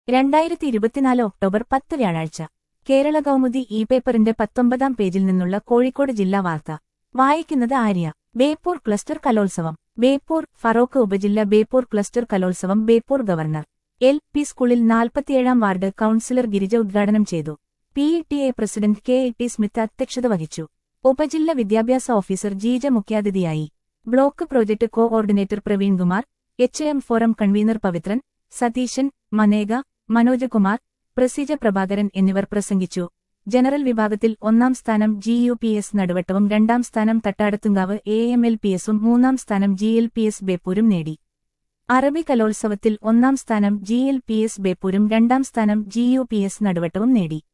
രണ്ടായിരത്തി ഇരുപത്തിനാല് ഒക്ടോബർ പത്ത് വ്യാഴാഴ്ച കേരള കൗമുദി ഇ പേപ്പറിന്റെ പത്തൊമ്പതാം പേജിൽ നിന്നുള്ള കോഴിക്കോട് ജില്ലാ വാർത്ത വായിക്കുന്നത് ആര്യ ബേപ്പൂർ ക്ലസ്റ്റർ കലോത്സവം ബേപ്പൂർ ഫറോക്ക് ഉപജില്ല ബേപ്പൂർ ക്ലസ്റ്റർ കലോത്സവം ബേപ്പൂർ ഗവർണർ എൽ പി സ്കൂളിൽ നാൽപ്പത്തിയേഴാം വാർഡ് കൌൺസിലർ ഗിരിജ ഉദ്ഘാടനം ചെയ്തു P E T A president K E T Smith അധ്യക്ഷത വഹിച്ചു ഉപജില്ല വിദ്യാഭ്യാസ ഓഫീസർ ജീജ മുഖ്യാതിഥിയായി block project coordinator Praveen Kumar H M forum convener Pavithran Satheeshan Maneka Manoj Kumar Praseeja Prabhakaran എന്നിവർ പ്രസംഗിച്ചു ജനറൽ വിഭാഗത്തിൽ ഒന്നാം സ്ഥാനം ജി യു പി എസ് നടുവട്ടവും രണ്ടാം സ്ഥാനം Thattadathunkavu A M L P എസും മൂന്നാം സ്ഥാനം ജി എൽ പി എസ് ബേപ്പൂരും നേടി അറബി കലോത്സവത്തിൽ ഒന്നാം സ്ഥാനം ജി എൽ പി എസ് ബേപ്പൂരും രണ്ടാം സ്ഥാനം ജി യു പി എസ് നടുവട്ടവും നേടി